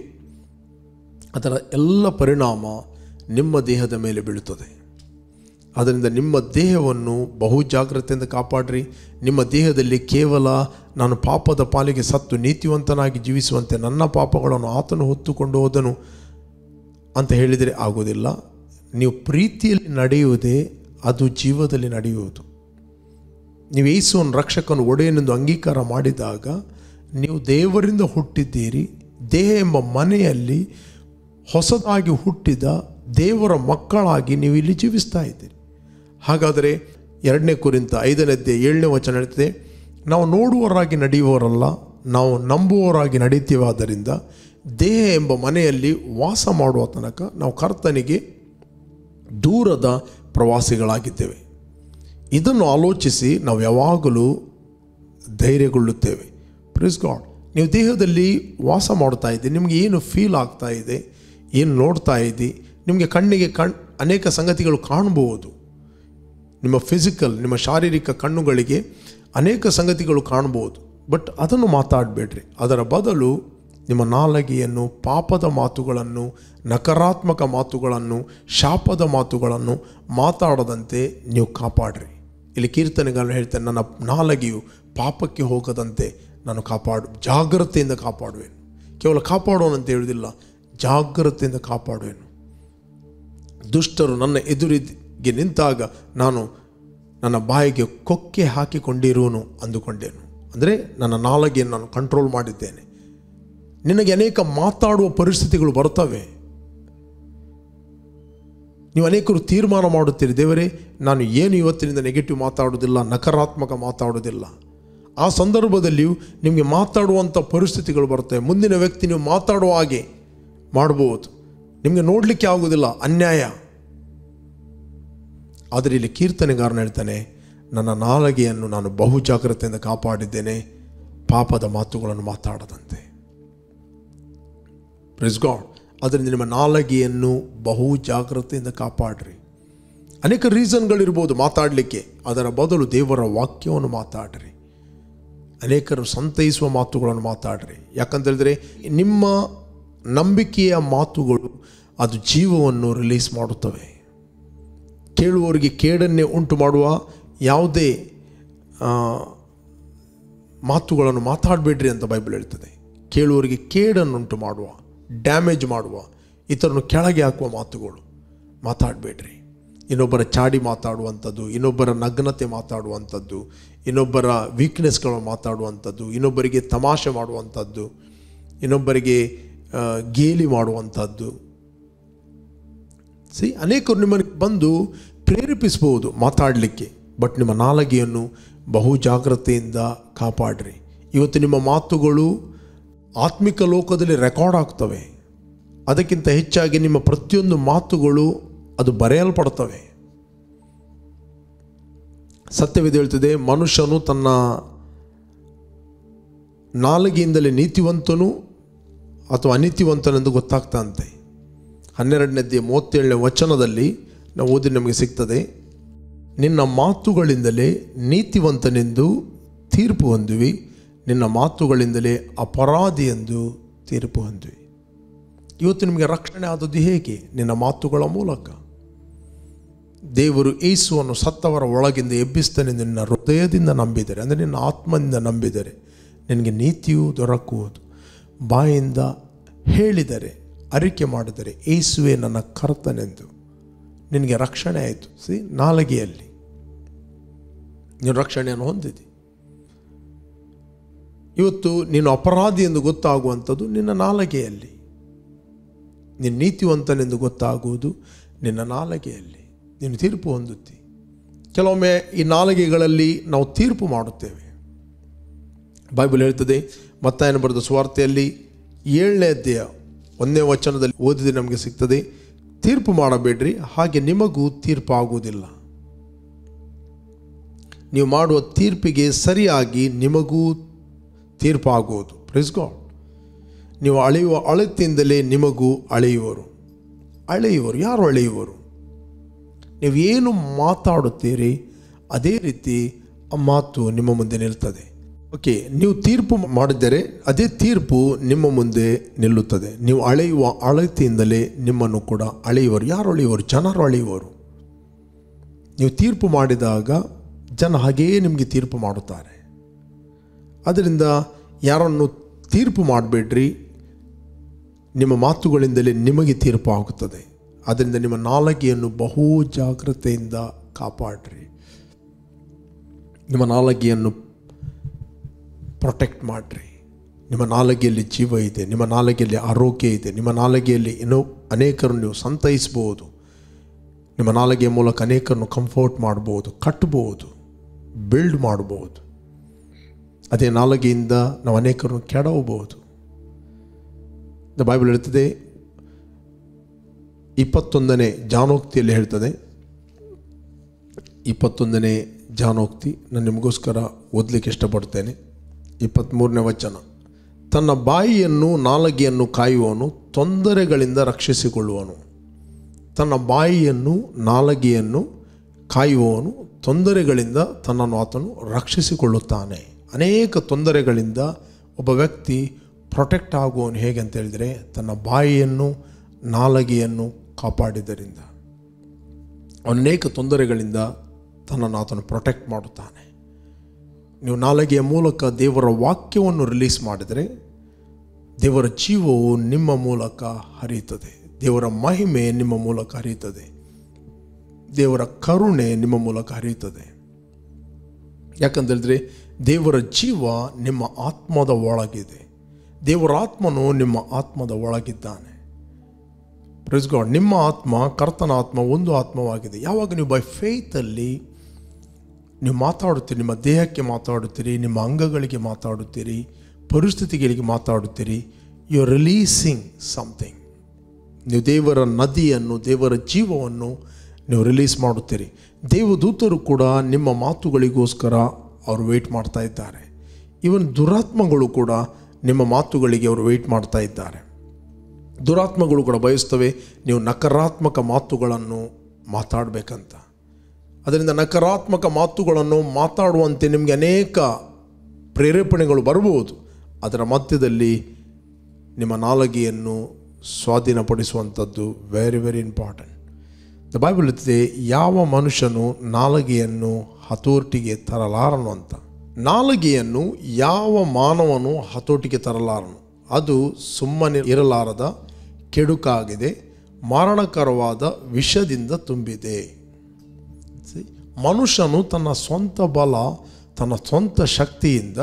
ಅದರ ಎಲ್ಲ ಪರಿಣಾಮ ನಿಮ್ಮ ದೇಹದ ಮೇಲೆ ಬೀಳುತ್ತದೆ ಆದ್ದರಿಂದ ನಿಮ್ಮ ದೇಹವನ್ನು ಬಹು ಜಾಗ್ರತೆಯಿಂದ ಕಾಪಾಡ್ರಿ ನಿಮ್ಮ ದೇಹದಲ್ಲಿ ಕೇವಲ ನಾನು ಪಾಪದ ಪಾಲಿಗೆ ಸತ್ತು ನೀತಿವಂತನಾಗಿ ಜೀವಿಸುವಂತೆ ನನ್ನ ಪಾಪಗಳನ್ನು ಆತನು ಹೊತ್ತುಕೊಂಡು ಹೋದನು ಅಂತ ಹೇಳಿದರೆ ಆಗೋದಿಲ್ಲ ನೀವು ಪ್ರೀತಿಯಲ್ಲಿ ನಡೆಯುವುದೇ ಅದು ಜೀವದಲ್ಲಿ ನಡೆಯುವುದು ನೀವು ಯೇಸುವನ್ನು ರಕ್ಷಕನು ಒಡೆಯನೆಂದು ಅಂಗೀಕಾರ ಮಾಡಿದಾಗ ನೀವು ದೇವರಿಂದ ಹುಟ್ಟಿದ್ದೀರಿ ದೇಹ ಎಂಬ ಮನೆಯಲ್ಲಿ ಹೊಸದಾಗಿ ಹುಟ್ಟಿದ ದೇವರ ಮಕ್ಕಳಾಗಿ ನೀವು ಇಲ್ಲಿ ಜೀವಿಸ್ತಾ ಇದ್ದೀರಿ ಹಾಗಾದರೆ ಎರಡನೇ ಕುರಿತ ಐದನೇದ್ದೇ ಏಳನೇ ವಚನ ಹೇಳ್ತದೆ ನಾವು ನೋಡುವವರಾಗಿ ನಡೆಯುವವರಲ್ಲ ನಾವು ನಂಬುವವರಾಗಿ ನಡೀತೀವಾದ್ದರಿಂದ ದೇಹ ಎಂಬ ಮನೆಯಲ್ಲಿ ವಾಸ ಮಾಡುವ ತನಕ ನಾವು ಕರ್ತನಿಗೆ ದೂರದ ಪ್ರವಾಸಿಗಳಾಗಿದ್ದೇವೆ ಇದನ್ನು ಆಲೋಚಿಸಿ ನಾವು ಯಾವಾಗಲೂ ಧೈರ್ಯಗೊಳ್ಳುತ್ತೇವೆ ಪ್ರಿಸ್ ಗಾಡ್ ನೀವು ದೇಹದಲ್ಲಿ ವಾಸ ಮಾಡ್ತಾ ಇದ್ದೀರಿ ನಿಮಗೆ ಏನು ಫೀಲ್ ಆಗ್ತಾ ಇದೆ ಏನು ನೋಡ್ತಾ ಇದ್ದಿ ನಿಮಗೆ ಕಣ್ಣಿಗೆ ಕಣ್ ಅನೇಕ ಸಂಗತಿಗಳು ಕಾಣಬಹುದು ನಿಮ್ಮ ಫಿಸಿಕಲ್ ನಿಮ್ಮ ಶಾರೀರಿಕ ಕಣ್ಣುಗಳಿಗೆ ಅನೇಕ ಸಂಗತಿಗಳು ಕಾಣ್ಬೋದು ಬಟ್ ಅದನ್ನು ಮಾತಾಡಬೇಡ್ರಿ ಅದರ ಬದಲು ನಿಮ್ಮ ನಾಲಗೆಯನ್ನು ಪಾಪದ ಮಾತುಗಳನ್ನು ನಕಾರಾತ್ಮಕ ಮಾತುಗಳನ್ನು ಶಾಪದ ಮಾತುಗಳನ್ನು ಮಾತಾಡದಂತೆ ನೀವು ಕಾಪಾಡ್ರಿ ಇಲ್ಲಿ ಕೀರ್ತನೆಗಳನ್ನು ಹೇಳ್ತೇನೆ ನನ್ನ ನಾಲಗೆಯು ಪಾಪಕ್ಕೆ ಹೋಗದಂತೆ ನಾನು ಕಾಪಾಡು ಜಾಗ್ರತೆಯಿಂದ ಕಾಪಾಡುವೆನು ಕೇವಲ ಕಾಪಾಡೋಣ ಅಂತ ಹೇಳುವುದಿಲ್ಲ ಜಾಗ್ರತೆಯಿಂದ ಕಾಪಾಡುವೆನು ದುಷ್ಟರು ನನ್ನ ಎದುರಿಗೆ ನಿಂತಾಗ ನಾನು ನನ್ನ ಬಾಯಿಗೆ ಕೊಕ್ಕೆ ಹಾಕಿಕೊಂಡಿರುವನು ಅಂದುಕೊಂಡೇನು ಅಂದರೆ ನನ್ನ ನಾಲಗೆಯನ್ನು ನಾನು ಕಂಟ್ರೋಲ್ ಮಾಡಿದ್ದೇನೆ ನಿನಗೆ ಅನೇಕ ಮಾತಾಡುವ ಪರಿಸ್ಥಿತಿಗಳು ಬರ್ತವೆ ನೀವು ಅನೇಕರು ತೀರ್ಮಾನ ಮಾಡುತ್ತೀರಿ ದೇವರೇ ನಾನು ಏನು ಇವತ್ತಿನಿಂದ ನೆಗೆಟಿವ್ ಮಾತಾಡೋದಿಲ್ಲ ನಕಾರಾತ್ಮಕ ಮಾತಾಡೋದಿಲ್ಲ ಆ ಸಂದರ್ಭದಲ್ಲಿಯೂ ನಿಮಗೆ ಮಾತಾಡುವಂಥ ಪರಿಸ್ಥಿತಿಗಳು ಬರ್ತವೆ ಮುಂದಿನ ವ್ಯಕ್ತಿ ನೀವು ಮಾತಾಡುವ ಹಾಗೆ ಮಾಡ್ಬೋದು ನಿಮಗೆ ನೋಡಲಿಕ್ಕೆ ಆಗೋದಿಲ್ಲ ಅನ್ಯಾಯ ಆದರೆ ಇಲ್ಲಿ ಕೀರ್ತನೆಗಾರನ ಹೇಳ್ತಾನೆ ನನ್ನ ನಾಲಗೆಯನ್ನು ನಾನು ಬಹು ಜಾಗ್ರತೆಯಿಂದ ಕಾಪಾಡಿದ್ದೇನೆ ಪಾಪದ ಮಾತುಗಳನ್ನು ಮಾತಾಡದಂತೆ ಪ್ರೆಸ್ ಗಾಡ್ ಅದರಿಂದ ನಿಮ್ಮ ನಾಲಗೆಯನ್ನು ಬಹು ಜಾಗ್ರತೆಯಿಂದ ಕಾಪಾಡ್ರಿ ಅನೇಕ ರೀಸನ್ಗಳಿರ್ಬೋದು ಮಾತಾಡಲಿಕ್ಕೆ ಅದರ ಬದಲು ದೇವರ ವಾಕ್ಯವನ್ನು ಮಾತಾಡ್ರಿ ಅನೇಕರು ಸಂತೈಸುವ ಮಾತುಗಳನ್ನು ಮಾತಾಡ್ರಿ ಯಾಕಂತೇಳಿದ್ರೆ ನಿಮ್ಮ ನಂಬಿಕೆಯ ಮಾತುಗಳು ಅದು ಜೀವವನ್ನು ರಿಲೀಸ್ ಮಾಡುತ್ತವೆ ಕೇಳುವವರಿಗೆ ಕೇಡನ್ನೇ ಉಂಟು ಮಾಡುವ ಯಾವುದೇ ಆ, ಮಾತುಗಳನ್ನು ಮಾತಾಡಬೇಡ್ರಿ ಅಂತ ಬೈಬಲ್ ಹೇಳ್ತದೆ ಕೇಳುವವರಿಗೆ ಕೇಡನ್ನುಂಟು ಮಾಡುವ ಡ್ಯಾಮೇಜ್ ಮಾಡುವ ಇತರನ್ನು ಕೆಳಗೆ ಹಾಕುವ ಮಾತುಗಳು ಮಾತಾಡಬೇಡ್ರಿ ಇನ್ನೊಬ್ಬರ ಚಾಡಿ ಮಾತಾಡುವಂಥದ್ದು ಇನ್ನೊಬ್ಬರ ನಗ್ನತೆ ಮಾತಾಡುವಂಥದ್ದು ಇನ್ನೊಬ್ಬರ ವೀಕ್ನೆಸ್ಗಳನ್ನು ಮಾತಾಡುವಂಥದ್ದು ಇನ್ನೊಬ್ಬರಿಗೆ ತಮಾಷೆ ಮಾಡುವಂಥದ್ದು ಇನ್ನೊಬ್ಬರಿಗೆ ಆ, ಗೇಲಿ ಮಾಡುವಂಥದ್ದು ಸಿ ಅನೇಕರು ನಿಮ್ಮನ್ನು ಬಂದು ಪ್ರೇರೇಪಿಸ್ಬೋದು ಮಾತಾಡಲಿಕ್ಕೆ ಬಟ್ ನಿಮ್ಮ ನಾಲಗೆಯನ್ನು ಬಹು ಜಾಗ್ರತೆಯಿಂದ ಕಾಪಾಡ್ರಿ ಇವತ್ತು ನಿಮ್ಮ ಮಾತುಗಳು ಆತ್ಮಿಕ ಲೋಕದಲ್ಲಿ ರೆಕಾರ್ಡ್ ಆಗ್ತವೆ ಅದಕ್ಕಿಂತ ಹೆಚ್ಚಾಗಿ ನಿಮ್ಮ ಪ್ರತಿಯೊಂದು ಮಾತುಗಳು ಅದು ಬರೆಯಲ್ಪಡ್ತವೆ ಸತ್ಯವಿದೆ ಹೇಳ್ತದೆ ಮನುಷ್ಯನು ತನ್ನ ನಾಲಿಗೆಯಿಂದಲೇ ನೀತಿವಂತನು ಅಥವಾ ಅನೀತಿವಂತನೆಂದು ಗೊತ್ತಾಗ್ತಾನಂತೆ ಹನ್ನೆರಡನೇದ್ದೇ ಮೂವತ್ತೇಳನೇ ವಚನದಲ್ಲಿ ನಾವು ಓದಿ ನಮಗೆ ಸಿಗ್ತದೆ ನಿನ್ನ ಮಾತುಗಳಿಂದಲೇ ನೀತಿವಂತನೆಂದು ತೀರ್ಪು ಹೊಂದುವಿ ನಿನ್ನ ಮಾತುಗಳಿಂದಲೇ ಅಪರಾಧಿ ಎಂದು ತೀರ್ಪು ಹೊಂದುವಿ ಇವತ್ತು ನಿಮಗೆ ರಕ್ಷಣೆ ಆದದ್ದು ಹೇಗೆ ನಿನ್ನ ಮಾತುಗಳ ಮೂಲಕ ದೇವರು ಏಸುವನ್ನು ಸತ್ತವರ ಒಳಗಿಂದ ಎಬ್ಬಿಸ್ತಾನೆಂದು ನಿನ್ನ ಹೃದಯದಿಂದ ನಂಬಿದರೆ ಅಂದರೆ ನಿನ್ನ ಆತ್ಮದಿಂದ ನಂಬಿದರೆ ನಿನಗೆ ನೀತಿಯು ದೊರಕುವುದು ಬಾಯಿಂದ ಹೇಳಿದರೆ ಅರಿಕೆ ಮಾಡಿದರೆ ಏಸುವೆ ನನ್ನ ಕರ್ತನೆಂದು ನಿನಗೆ ರಕ್ಷಣೆ ಆಯಿತು ಸಿ ನಾಲಗೆಯಲ್ಲಿ ನೀನು ರಕ್ಷಣೆಯನ್ನು ಹೊಂದಿದೆ ಇವತ್ತು ನೀನು ಅಪರಾಧಿ ಎಂದು ಗೊತ್ತಾಗುವಂಥದ್ದು ನಿನ್ನ ನಾಲಗೆಯಲ್ಲಿ ನೀನು ನೀತಿವಂತನೆಂದು ಗೊತ್ತಾಗುವುದು ನಿನ್ನ ನಾಲಗೆಯಲ್ಲಿ ನೀನು ತೀರ್ಪು ಹೊಂದುತ್ತಿ ಕೆಲವೊಮ್ಮೆ ಈ ನಾಲಿಗೆಗಳಲ್ಲಿ ನಾವು ತೀರ್ಪು ಮಾಡುತ್ತೇವೆ ಬೈಬಲ್ ಹೇಳ್ತದೆ ಮತ್ತಾಯನ ಬರೆದ ಸ್ವಾರ್ಥೆಯಲ್ಲಿ ಏಳನೇ ಅಧ್ಯಾಯ ಒಂದನೇ ವಚನದಲ್ಲಿ ಓದಿದ್ರೆ ನಮಗೆ ಸಿಗ್ತದೆ ತೀರ್ಪು ಮಾಡಬೇಡ್ರಿ ಹಾಗೆ ನಿಮಗೂ ತೀರ್ಪು ಆಗುವುದಿಲ್ಲ ನೀವು ಮಾಡುವ ತೀರ್ಪಿಗೆ ಸರಿಯಾಗಿ ನಿಮಗೂ ತೀರ್ಪಾಗುವುದು ಪ್ರೆಸ್ ಗಾಡ್ ನೀವು ಅಳೆಯುವ ಅಳತೆಯಿಂದಲೇ ನಿಮಗೂ ಅಳೆಯುವರು ಅಳೆಯುವರು ಯಾರು ಅಳೆಯುವರು ನೀವು ಏನು ಮಾತಾಡುತ್ತೀರಿ ಅದೇ ರೀತಿ ಆ ಮಾತು ನಿಮ್ಮ ಮುಂದೆ ನಿಲ್ತದೆ ಓಕೆ ನೀವು ತೀರ್ಪು ಮಾಡಿದರೆ ಅದೇ ತೀರ್ಪು ನಿಮ್ಮ ಮುಂದೆ ನಿಲ್ಲುತ್ತದೆ ನೀವು ಅಳೆಯುವ ಅಳತೆಯಿಂದಲೇ ನಿಮ್ಮನ್ನು ಕೂಡ ಅಳೆಯುವರು ಯಾರು ಅಳೆಯುವರು ಜನರು ಅಳೆಯುವರು ನೀವು ತೀರ್ಪು ಮಾಡಿದಾಗ ಜನ ಹಾಗೆಯೇ ನಿಮಗೆ ತೀರ್ಪು ಮಾಡುತ್ತಾರೆ ಅದರಿಂದ ಯಾರನ್ನು ತೀರ್ಪು ಮಾಡಬೇಡ್ರಿ ನಿಮ್ಮ ಮಾತುಗಳಿಂದಲೇ ನಿಮಗೆ ತೀರ್ಪು ಆಗುತ್ತದೆ ಅದರಿಂದ ನಿಮ್ಮ ನಾಲಗೆಯನ್ನು ಬಹು ಜಾಗ್ರತೆಯಿಂದ ಕಾಪಾಡ್ರಿ ನಿಮ್ಮ ನಾಲಗೆಯನ್ನು ಪ್ರೊಟೆಕ್ಟ್ ಮಾಡಿರಿ ನಿಮ್ಮ ನಾಲಗೆಯಲ್ಲಿ ಜೀವ ಇದೆ ನಿಮ್ಮ ನಾಲಗೆಯಲ್ಲಿ ಆರೋಗ್ಯ ಇದೆ ನಿಮ್ಮ ನಾಲಗೆಯಲ್ಲಿ ಇನ್ನೂ ಅನೇಕರು ನೀವು ಸಂತೈಸ್ಬೋದು ನಿಮ್ಮ ನಾಲಗೆಯ ಮೂಲಕ ಅನೇಕರನ್ನು ಕಂಫರ್ಟ್ ಮಾಡ್ಬೋದು ಕಟ್ಬೋದು ಬಿಲ್ಡ್ ಮಾಡ್ಬೋದು ಅದೇ ನಾಲಗೆಯಿಂದ ನಾವು ಅನೇಕರನ್ನು ಕೆಡವಬಹುದು ದ ಬೈಬಲ್ ಹೇಳ್ತದೆ ಇಪ್ಪತ್ತೊಂದನೇ ಜಾನೋಕ್ತಿಯಲ್ಲಿ ಹೇಳ್ತದೆ ಇಪ್ಪತ್ತೊಂದನೇ ಜಾನೋಕ್ತಿ ನಾನು ನಿಮಗೋಸ್ಕರ ಓದಲಿಕ್ಕೆ ಇಷ್ಟಪಡ್ತೇನೆ ಇಪ್ಪತ್ತ್ಮೂರನೇ ವಚನ ತನ್ನ ಬಾಯಿಯನ್ನು ನಾಲಗೆಯನ್ನು ಕಾಯುವವನು ತೊಂದರೆಗಳಿಂದ ರಕ್ಷಿಸಿಕೊಳ್ಳುವನು ತನ್ನ ಬಾಯಿಯನ್ನು ನಾಲಗೆಯನ್ನು ಕಾಯುವವನು ತೊಂದರೆಗಳಿಂದ ತನ್ನನ್ನು ಆತನು ರಕ್ಷಿಸಿಕೊಳ್ಳುತ್ತಾನೆ ಅನೇಕ ತೊಂದರೆಗಳಿಂದ ಒಬ್ಬ ವ್ಯಕ್ತಿ ಪ್ರೊಟೆಕ್ಟ್ ಆಗುವವನು ಹೇಗೆ ಅಂತ ಹೇಳಿದರೆ ತನ್ನ ಬಾಯಿಯನ್ನು ನಾಲಗೆಯನ್ನು ಕಾಪಾಡಿದ್ದರಿಂದ ಅವನು ಅನೇಕ ತೊಂದರೆಗಳಿಂದ ತನ್ನನ್ನು ಆತನು ಪ್ರೊಟೆಕ್ಟ್ ಮಾಡುತ್ತಾನೆ ನೀವು ನಾಲಗೆಯ ಮೂಲಕ ದೇವರ ವಾಕ್ಯವನ್ನು ರಿಲೀಸ್ ಮಾಡಿದರೆ ದೇವರ ಜೀವವು ನಿಮ್ಮ ಮೂಲಕ ಹರಿಯುತ್ತದೆ ದೇವರ ಮಹಿಮೆ ನಿಮ್ಮ ಮೂಲಕ ಹರಿಯುತ್ತದೆ ದೇವರ ಕರುಣೆ ನಿಮ್ಮ ಮೂಲಕ ಹರಿಯುತ್ತದೆ ಯಾಕಂತ ಹೇಳಿದ್ರೆ ದೇವರ ಜೀವ ನಿಮ್ಮ ಆತ್ಮದ ಒಳಗಿದೆ ದೇವರ ಆತ್ಮನು ನಿಮ್ಮ ಆತ್ಮದ ಒಳಗಿದ್ದಾನೆ ಪ್ರೆಸ್ ಗಾಡ್ ನಿಮ್ಮ ಆತ್ಮ ಕರ್ತನ ಆತ್ಮ ಒಂದು ಆತ್ಮವಾಗಿದೆ ಯಾವಾಗ ನೀವು ಬೈ ಫೇತಲ್ಲಿ ನೀವು ಮಾತಾಡುತ್ತೀರಿ ನಿಮ್ಮ ದೇಹಕ್ಕೆ ಮಾತಾಡುತ್ತೀರಿ ನಿಮ್ಮ ಅಂಗಗಳಿಗೆ ಮಾತಾಡುತ್ತೀರಿ ಪರಿಸ್ಥಿತಿಗಳಿಗೆ ಮಾತಾಡುತ್ತೀರಿ ಯು ಆರ್ ರಿಲೀಸಿಂಗ್ ಸಮಥಿಂಗ್ ನೀವು ದೇವರ ನದಿಯನ್ನು ದೇವರ ಜೀವವನ್ನು ನೀವು ರಿಲೀಸ್ ಮಾಡುತ್ತೀರಿ ದೇವದೂತರು ಕೂಡ ನಿಮ್ಮ ಮಾತುಗಳಿಗೋಸ್ಕರ ಅವರು ವೆಯ್ಟ್ ಮಾಡ್ತಾ ಇದ್ದಾರೆ ಇವನ್ ದುರಾತ್ಮಗಳು ಕೂಡ ನಿಮ್ಮ ಮಾತುಗಳಿಗೆ ಅವರು ವೆಯ್ಟ್ ಮಾಡ್ತಾ ಇದ್ದಾರೆ ದುರಾತ್ಮಗಳು ಕೂಡ ಬಯಸ್ತವೆ ನೀವು ನಕಾರಾತ್ಮಕ ಮಾತುಗಳನ್ನು ಮಾತಾಡಬೇಕಂತ ಅದರಿಂದ ನಕಾರಾತ್ಮಕ ಮಾತುಗಳನ್ನು ಮಾತಾಡುವಂತೆ ನಿಮಗೆ ಅನೇಕ ಪ್ರೇರೇಪಣೆಗಳು ಬರ್ಬೋದು ಅದರ ಮಧ್ಯದಲ್ಲಿ ನಿಮ್ಮ ನಾಲಗೆಯನ್ನು ಸ್ವಾಧೀನಪಡಿಸುವಂಥದ್ದು very very important the Bible ಇರ್ತದೆ ಯಾವ ಮನುಷ್ಯನು ನಾಲಗೆಯನ್ನು ಹತೋಟಿಗೆ ತರಲಾರನು ಅಂತ ನಾಲಗೆಯನ್ನು ಯಾವ ಮಾನವನು ಹತೋಟಿಗೆ ತರಲಾರನು ಅದು ಸುಮ್ಮನೆ ಇರಲಾರದ ಕೆಡುಕಾಗಿದೆ ಮಾರಣಕರವಾದ ವಿಷದಿಂದ ತುಂಬಿದೆ See? ಮನುಷ್ಯನು ತನ್ನ ಸ್ವಂತ ಬಲ ತನ್ನ ಸ್ವಂತ ಶಕ್ತಿಯಿಂದ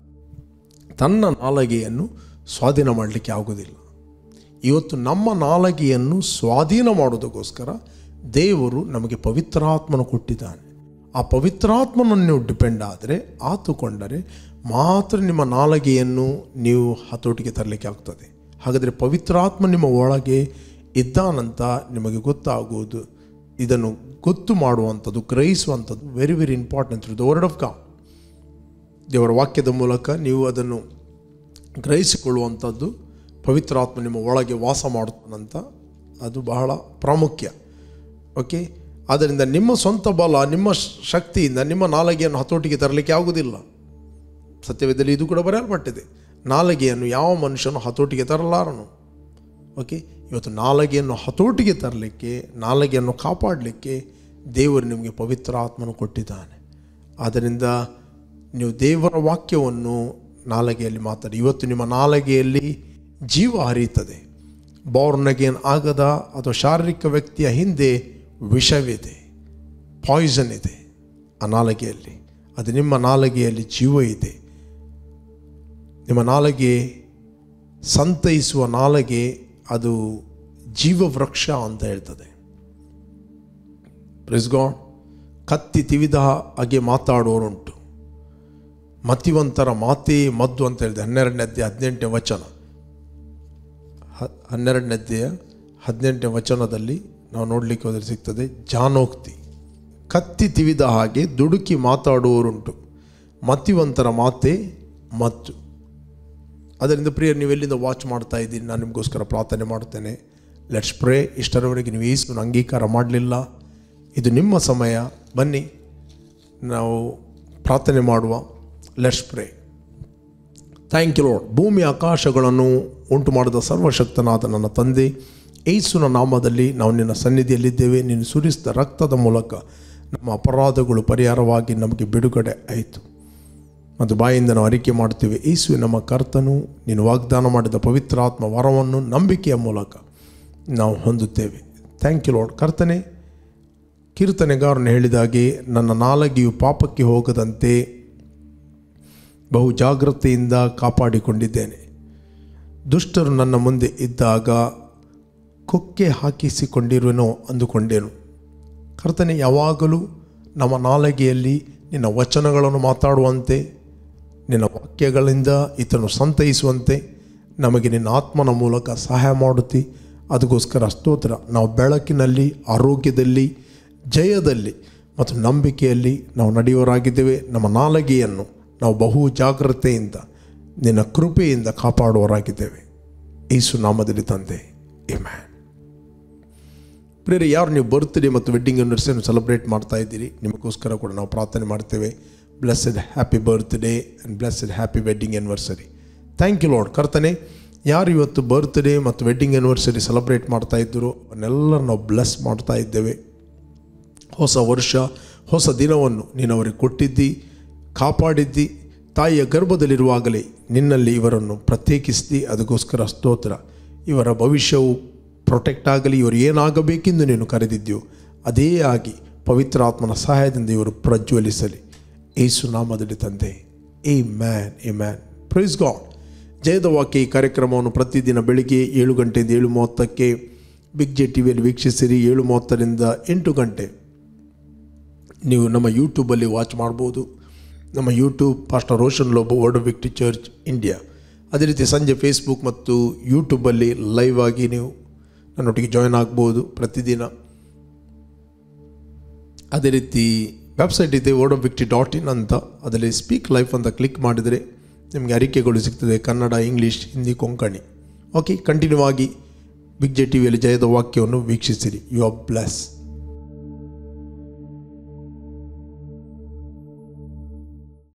ತನ್ನ ನಾಲಗೆಯನ್ನು ಸ್ವಾಧೀನ ಮಾಡಲಿಕ್ಕೆ ಆಗೋದಿಲ್ಲ ಇವತ್ತು ನಮ್ಮ ನಾಲಗೆಯನ್ನು ಸ್ವಾಧೀನ ಮಾಡೋದಕ್ಕೋಸ್ಕರ ದೇವರು ನಮಗೆ ಪವಿತ್ರಾತ್ಮನ ಕೊಟ್ಟಿದ್ದಾನೆ ಆ ಪವಿತ್ರಾತ್ಮನನ್ನು ನೀವು ಡಿಪೆಂಡ್ ಆದರೆ ಆತುಕೊಂಡರೆ ಮಾತ್ರ ನಿಮ್ಮ ನಾಲಗೆಯನ್ನು ನೀವು ಹತೋಟಿಗೆ ತರಲಿಕ್ಕೆ ಆಗ್ತದೆ ಹಾಗಾದರೆ ಪವಿತ್ರಾತ್ಮ ನಿಮ್ಮ ಒಳಗೆ ಇದ್ದಾನಂತ ನಿಮಗೆ ಗೊತ್ತಾಗುವುದು ಇದನ್ನು ಗೊತ್ತು ಮಾಡುವಂಥದ್ದು ಗ್ರಹಿಸುವಂಥದ್ದು very very important the word of God ದೇವರ ವಾಕ್ಯದ ಮೂಲಕ ನೀವು ಅದನ್ನು ಗ್ರಹಿಸಿಕೊಳ್ಳುವಂಥದ್ದು ಪವಿತ್ರಾತ್ಮ ನಿಮ್ಮ ಒಳಗೆ ವಾಸ ಮಾಡುತ್ತಾನಂತ ಅದು ಬಹಳ ಪ್ರಾಮುಖ್ಯ ಓಕೆ ಆದ್ದರಿಂದ ನಿಮ್ಮ ಸ್ವಂತ ಬಲ ನಿಮ್ಮ ಶಕ್ತಿಯಿಂದ ನಿಮ್ಮ ನಾಲಗೆಯನ್ನು ಹತೋಟಿಗೆ ತರಲಿಕ್ಕೆ ಆಗುವುದಿಲ್ಲ ಸತ್ಯವೇದಲ್ಲಿ ಇದು ಕೂಡ ಬರೆಯಲ್ಪಟ್ಟಿದೆ ನಾಲಗೆಯನ್ನು ಯಾವ ಮನುಷ್ಯನು ಹತೋಟಿಗೆ ತರಲಾರನು ಓಕೆ ಇವತ್ತು ನಾಲಗೆಯನ್ನು ಹತೋಟಿಗೆ ತರಲಿಕ್ಕೆ ನಾಲಗೆಯನ್ನು ಕಾಪಾಡಲಿಕ್ಕೆ ದೇವರು ನಿಮಗೆ ಪವಿತ್ರ ಆತ್ಮನು ಕೊಟ್ಟಿದ್ದಾನೆ ಆದ್ದರಿಂದ ನೀವು ದೇವರ ವಾಕ್ಯವನ್ನು ನಾಲಗೆಯಲ್ಲಿ ಮಾತಾಡಿ ಇವತ್ತು ನಿಮ್ಮ ನಾಲಗೆಯಲ್ಲಿ ಜೀವ ಹರಿಯುತ್ತದೆ ಬಾರ್ನ್ ಅಗೇನ್ ಆಗದ ಅಥವಾ ಶಾರೀರಿಕ ವ್ಯಕ್ತಿಯ ಹಿಂದೆ ವಿಷವಿದೆ ಪಾಯ್ಸನ್ ಇದೆ ಆ ನಾಲಗೆಯಲ್ಲಿ ಅದು ನಿಮ್ಮ ನಾಲಗೆಯಲ್ಲಿ ಜೀವ ಇದೆ ನಿಮ್ಮ ನಾಲಗೆ ಸಂತೈಸುವ ನಾಲಗೆ ಅದು ಜೀವವೃಕ್ಷ ಅಂತ ಹೇಳ್ತದೆ ಪ್ರೆಸ್ಗಾಡ್ ಕತ್ತಿ ತಿವಿದ ಹಾಗೆ ಮಾತಾಡೋರುಂಟು ಮತಿವಂತರ ಮಾತೇ ಮದ್ದು ಅಂತ ಹೇಳಿದೆ ಹನ್ನೆರಡನೇ ಅಧ್ಯಾಯ ಹದಿನೆಂಟನೇ ವಚನ ಹ ಹನ್ನೆರಡನೇ ಅಧ್ಯಾಯ ಹದಿನೆಂಟನೇ ವಚನದಲ್ಲಿ ನಾವು ನೋಡಲಿಕ್ಕೆ ಹೋದರೆ ಸಿಗ್ತದೆ ಜಾನೋಕ್ತಿ ಕತ್ತಿ ತಿವಿದ ಹಾಗೆ ದುಡುಕಿ ಮಾತಾಡುವವರುಂಟು ಮತಿವಂತರ ಮಾತೇ ಮತ್ತು ಅದರಿಂದ ಪ್ರಿಯರ್ ನೀವು ಎಲ್ಲಿಂದ ವಾಚ್ ಮಾಡ್ತಾ ಇದ್ದೀನಿ ನಾನು ನಿಮಗೋಸ್ಕರ ಪ್ರಾರ್ಥನೆ ಮಾಡ್ತೇನೆ ಲೆಟ್ಸ್ ಪ್ರೇ ಇಷ್ಟರವರೆಗೆ ನೀವು ಯೇಸುವಿನ ಅಂಗೀಕಾರ ಮಾಡಲಿಲ್ಲ ಇದು ನಿಮ್ಮ ಸಮಯ ಬನ್ನಿ ನಾವು ಪ್ರಾರ್ಥನೆ ಮಾಡುವ let's pray thank you Lord ಭೂಮಿ ಆಕಾಶಗಳನ್ನು ಉಂಟು ಮಾಡಿದ ಸರ್ವಶಕ್ತನಾದ ನನ್ನ ತಂದೆ ಏಸುನ ನಾಮದಲ್ಲಿ ನಾವು ನಿನ್ನ ಸನ್ನಿಧಿಯಲ್ಲಿದ್ದೇವೆ ನೀನು ಸುರಿಸಿದ ರಕ್ತದ ಮೂಲಕ ನಮ್ಮ ಅಪರಾಧಗಳು ಪರಿಹಾರವಾಗಿ ನಮಗೆ ಬಿಡುಗಡೆ ಆಯಿತು ಮತ್ತು ಬಾಯಿಂದ ನಾವು ಅರಿಕೆ ಮಾಡ್ತೇವೆ ಏಸುವೆ ನಮ್ಮ ಕರ್ತನು ನೀನು ವಾಗ್ದಾನ ಮಾಡಿದ ಪವಿತ್ರಾತ್ಮ ವರವನ್ನು ನಂಬಿಕೆಯ ಮೂಲಕ ನಾವು ಹೊಂದುತ್ತೇವೆ ಥ್ಯಾಂಕ್ ಯು ಲಾರ್ಡ್ ಕರ್ತನೆ ಕೀರ್ತನೆಗಾರನು ಹೇಳಿದಾಗೆ ನನ್ನ ನಾಲಗೆಯು ಪಾಪಕ್ಕೆ ಹೋಗದಂತೆ ಬಹು ಜಾಗ್ರತೆಯಿಂದ ಕಾಪಾಡಿಕೊಂಡಿದ್ದೇನೆ ದುಷ್ಟರು ನನ್ನ ಮುಂದೆ ಇದ್ದಾಗ ಕೊಕ್ಕೆ ಹಾಕಿಸಿಕೊಂಡಿರುವೆನೋ ಅಂದುಕೊಂಡೇನು ಕರ್ತನೆ ಯಾವಾಗಲೂ ನಮ್ಮ ನಾಲಗೆಯಲ್ಲಿ ನಿನ್ನ ವಚನಗಳನ್ನು ಮಾತಾಡುವಂತೆ ನಿನ್ನ ವಾಕ್ಯಗಳಿಂದ ಈತನು ಸಂತೈಸುವಂತೆ ನಮಗೆ ನಿನ್ನ ಆತ್ಮನ ಮೂಲಕ ಸಹಾಯ ಮಾಡುತ್ತಿ ಅದಕ್ಕೋಸ್ಕರ ಸ್ತೋತ್ರ ನಾವು ಬೆಳಕಿನಲ್ಲಿ ಆರೋಗ್ಯದಲ್ಲಿ ಜಯದಲ್ಲಿ ಮತ್ತು ನಂಬಿಕೆಯಲ್ಲಿ ನಾವು ನಡೆಯುವರಾಗಿದ್ದೇವೆ ನಮ್ಮ ನಾಲಗೆಯನ್ನು ನಾವು ಬಹು ಜಾಗ್ರತೆಯಿಂದ ನಿನ್ನ ಕೃಪೆಯಿಂದ ಕಾಪಾಡುವರಾಗಿದ್ದೇವೆ ಯೇಸು ನಾಮದಲ್ಲಿ ತಂದೆ ಮ್ಯಾನ್ ಪ್ರಿಯರೇ ಯಾರು ನೀವು ಬರ್ತ್ಡೇ ಮತ್ತು ವೆಡ್ಡಿಂಗ್ ಆ್ಯನಿವರ್ಸರಿಯನ್ನು ಸೆಲೆಬ್ರೇಟ್ ಮಾಡ್ತಾ ಇದ್ದೀರಿ ನಿಮಗೋಸ್ಕರ ಕೂಡ ನಾವು ಪ್ರಾರ್ಥನೆ ಮಾಡ್ತೇವೆ blessed happy birthday and blessed happy wedding anniversary thank you Lord ಕರ್ತನೆ ಯಾರು ಇವತ್ತು ಬರ್ತ್ಡೇ ಮತ್ತು ವೆಡ್ಡಿಂಗ್ ಆ್ಯನಿವರ್ಸರಿ ಸೆಲೆಬ್ರೇಟ್ ಮಾಡ್ತಾ ಇದ್ದರು ಅವನ್ನೆಲ್ಲ ನಾವು ಬ್ಲೆಸ್ ಮಾಡ್ತಾ ಇದ್ದೇವೆ ಹೊಸ ವರ್ಷ ಹೊಸ ದಿನವನ್ನು ನೀನು ಅವರಿಗೆ ಕೊಟ್ಟಿದ್ದಿ ಕಾಪಾಡಿದ್ದಿ ತಾಯಿಯ ಗರ್ಭದಲ್ಲಿರುವಾಗಲೇ ನಿನ್ನಲ್ಲಿ ಇವರನ್ನು ಪ್ರತ್ಯೇಕಿಸಿದಿ ಅದಕ್ಕೋಸ್ಕರ ಸ್ತೋತ್ರ ಇವರ ಭವಿಷ್ಯವು ಪ್ರೊಟೆಕ್ಟ್ ಆಗಲಿ ಇವರು ಏನಾಗಬೇಕೆಂದು ನೀನು ಕರೆದಿದ್ಯೋ ಅದೇ ಆಗಿ ಪವಿತ್ರಾತ್ಮನ ಸಹಾಯದಿಂದ ಇವರು ಪ್ರಜ್ವಲಿಸಲಿ ಏಸು ನಾಮದಲ್ಲಿ ತಂದೆ amen amen praise God ಜಯದ ವಾಕ್ಯ ಈ ಕಾರ್ಯಕ್ರಮವನ್ನು ಪ್ರತಿದಿನ ಬೆಳಿಗ್ಗೆ ಏಳು ಗಂಟೆಯಿಂದ ಏಳು ಮೂವತ್ತಕ್ಕೆ ಬಿಗ್ ಜೆ ಟಿ ವಿಯಲ್ಲಿ ವೀಕ್ಷಿಸಿರಿ ಏಳು ಮೂವತ್ತರಿಂದ ಎಂಟು ಗಂಟೆ ನೀವು ನಮ್ಮ ಯೂಟ್ಯೂಬಲ್ಲಿ ವಾಚ್ ಮಾಡ್ಬೋದು ನಮ್ಮ YouTube pastor Roshan Lobo Word of Victory Church India ಅದೇ ರೀತಿ ಸಂಜೆ ಫೇಸ್ಬುಕ್ ಮತ್ತು ಯೂಟ್ಯೂಬಲ್ಲಿ ಲೈವ್ ಆಗಿ ನೀವು ನನ್ನೊಟ್ಟಿಗೆ ಜಾಯ್ನ್ ಆಗ್ಬೋದು ಪ್ರತಿದಿನ ಅದೇ ರೀತಿ ವೆಬ್ಸೈಟ್ ಇದೆ Word of Victory dot in ಅಂತ ಅದರಲ್ಲಿ ಸ್ಪೀಕ್ ಲೈಫ್ ಅಂತ ಕ್ಲಿಕ್ ಮಾಡಿದರೆ ನಿಮಗೆ ಅರಿಕೆಗಳು ಸಿಗ್ತದೆ Kannada English Hindi Konkani okay continue ಆಗಿ ಬಿಗ್ ಜೆ ಟಿ ವಿಯಲ್ಲಿ ಜಯದ ವಾಕ್ಯವನ್ನು ವೀಕ್ಷಿಸಿರಿ ಯು ಆರ್ ಬ್ಲೆಸ್